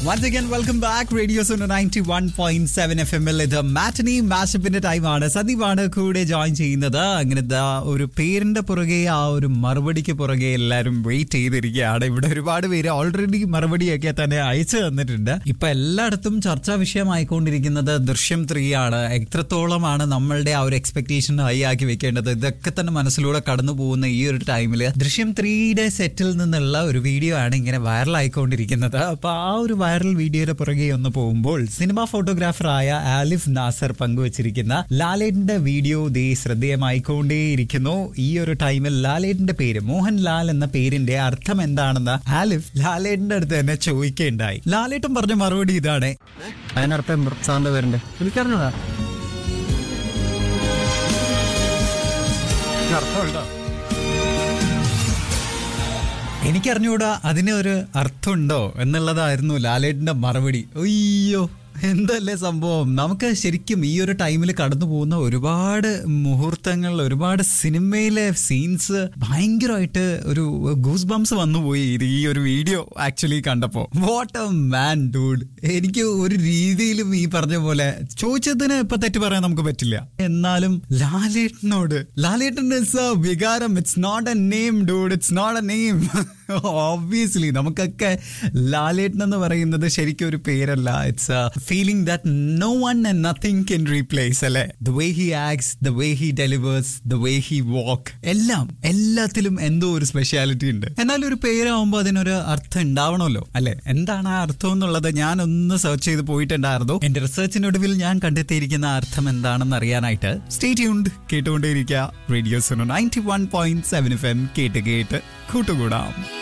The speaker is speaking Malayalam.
once again welcome back radio zone ninety one point seven F എമ്മിൽ ഇത് മാറ്റനി മാഷപ്പിന്റെ ടൈമാണ് സന്ദീപാണ് കൂടെ ജോയിൻ ചെയ്യുന്നത് അങ്ങനെ ദാ ഒരു പേരിന്റെ പുറകെ ആ ഒരു മറുപടിക്ക് പുറകെ എല്ലാവരും വെയിറ്റ് ചെയ്തിരിക്കുകയാണ് ഇവിടെ ഒരുപാട് പേര് ഓൾറെഡി മറുപടിയൊക്കെ തന്നെ അയച്ചു തന്നിട്ടുണ്ട് ഇപ്പൊ എല്ലായിടത്തും ചർച്ചാ വിഷയമായിക്കൊണ്ടിരിക്കുന്നത് ദൃശ്യം ത്രീ ആണ് എത്രത്തോളമാണ് നമ്മളുടെ ആ ഒരു എക്സ്പെക്ടേഷൻ ഹൈ ആക്കി വെക്കേണ്ടത് ഇതൊക്കെ തന്നെ മനസ്സിലൂടെ കടന്നു പോകുന്ന ഈ ഒരു ടൈമിൽ ദൃശ്യം ത്രീയുടെ സെറ്റിൽ നിന്നുള്ള ഒരു വീഡിയോ ആണ് ഇങ്ങനെ വൈറൽ ആയിക്കൊണ്ടിരിക്കുന്നത് അപ്പൊ ആ ഒരു വൈറൽ വീഡിയോയുടെ പുറകെ ഒന്ന് പോകുമ്പോൾ സിനിമാ ഫോട്ടോഗ്രാഫറായ ആലിഫ് നാസർ പങ്കുവച്ചിരിക്കുന്ന ലാലേട്ടിന്റെ വീഡിയോ ദേ ശ്രദ്ധേയമായിക്കൊണ്ടേയിരിക്കുന്നു ഈ ഒരു ടൈമിൽ ലാലേട്ടിന്റെ പേര് മോഹൻ ലാൽ എന്ന പേരിന്റെ അർത്ഥം എന്താണെന്ന് ആലിഫ് ലാലേട്ടിന്റെ അടുത്ത് തന്നെ ചോദിക്കുകയുണ്ടായി ലാലേട്ടൻ പറഞ്ഞ മറുപടി ഇതാണ് അതിനർത്ഥം സാറിന്റെ പേരുണ്ട് എനിക്കറിഞ്ഞൂടാ അർത്ഥമുണ്ടോ എനിക്കറിഞ്ഞൂടാ അതിന് ഒരു അർത്ഥമുണ്ടോ എന്നുള്ളതായിരുന്നു ലാലേട്ടിന്റെ മറുപടി അയ്യോ എന്തല്ലേ സംഭവം നമുക്ക് ശരിക്കും ഈ ഒരു ടൈമിൽ കടന്നു പോകുന്ന ഒരുപാട് മുഹൂർത്തങ്ങൾ ഒരുപാട് സിനിമയിലെ സീൻസ് ഭയങ്കരമായിട്ട് ഒരു ഗൂസ് ബംസ് വന്നുപോയി ഇത് ഈ ഒരു വീഡിയോ ആക്ച്വലി കണ്ടപ്പോ വാട്ട് എ മാൻ ഡൂഡ് എനിക്ക് ഒരു രീതിയിലും ഈ പറഞ്ഞ പോലെ ചോദിച്ചതിന് ഇപ്പൊ തെറ്റ് പറയാൻ നമുക്ക് പറ്റില്ല എന്നാലും ലാലേട്ടനോട് ലാലേട്ടൻ ഇറ്റ്സ് എ വികാരം it's not a name dude it's not a name obviously നമുക്കൊക്കെ ലാലേട്ടൻ എന്ന് പറയുന്നത് ശരിക്കും ഒരു പേരല്ല it's a feeling that no one and nothing can replace അല്ലെ the way he acts the way he delivers the way he walk എല്ലാം എല്ലാത്തിലും എന്തോ ഒരു സ്പെഷ്യാലിറ്റി ഉണ്ട് എന്നാൽ ഒരു പേരാകുമ്പോൾ അതിനൊരു അർത്ഥം ഉണ്ടാവണമല്ലോ അല്ലെ എന്താണ് ആ അർത്ഥം എന്നുള്ളത് ഞാൻ ഒന്ന് സെർച്ച് ചെയ്ത് പോയിട്ടുണ്ടായിരുന്നു എന്റെ റിസർച്ചിനൊടുവിൽ ഞാൻ കണ്ടെത്തിയിരിക്കുന്ന അർത്ഥം എന്താണെന്ന് അറിയാനായിട്ട് സ്റ്റേ ട്യൂൺഡ് കേട്ടുകൊണ്ടേയിരിക്കുക radio Suno ninety one point seven F M കേട്ട് കേട്ട് കൂട്ടുകൂടാം